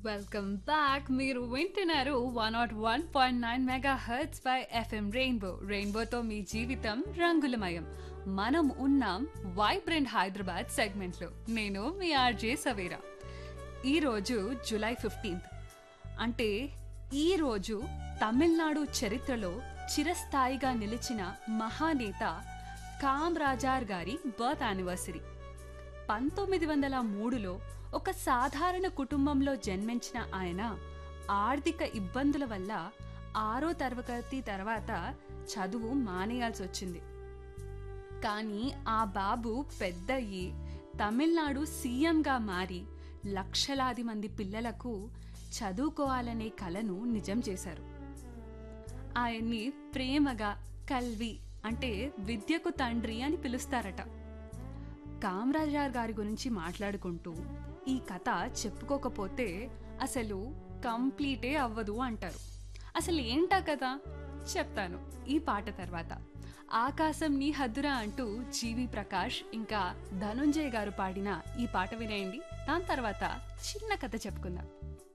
welcome back మీరు వింటున్నారు one not one point nine mega hertz by FM rainbow రెయిన్బోతో మీ జీవితం రంగులమయం మనం ఉన్నాం వైబ్రెంట్ హైదరాబాద్ సెగ్మెంట్లో నేను మీ ఆర్జే సవేరా ఈరోజు జూలై ఫిఫ్టీన్త్ అంటే ఈ రోజు తమిళనాడు చరిత్రలో చిరస్థాయిగా నిలిచిన మహానేత కామ్రాజార్ గారి బర్త్ యానివర్సరీ పంతొమ్మిది వందల మూడులో ఒక సాధారణ కుటుంబంలో జన్మించిన ఆయన ఆర్థిక ఇబ్బందుల వల్ల ఆరో తరగతి తర్వాత చదువు మానేయాల్సి వచ్చింది కానీ ఆ బాబు పెద్దయ్యి తమిళనాడు సీఎంగా మారి లక్షలాది మంది పిల్లలకు చదువుకోవాలనే కలను నిజం చేశారు ఆయన్ని ప్రేమగా కల్వి అంటే విద్యకు తండ్రి అని పిలుస్తారట కామరాజార్ గారి గురించి మాట్లాడుకుంటూ ఈ కథ చెప్పుకోకపోతే అసలు కంప్లీటే అవ్వదు అంటారు అసలు ఏంటా కథ చెప్తాను ఈ పాట తర్వాత ఆకాశం నీ హద్దురా అంటూ జీవి ప్రకాష్ ఇంకా ధనుంజయ్ గారు పాడిన ఈ పాట వినేయండి దాని తర్వాత చిన్న కథ చెప్పుకుందాం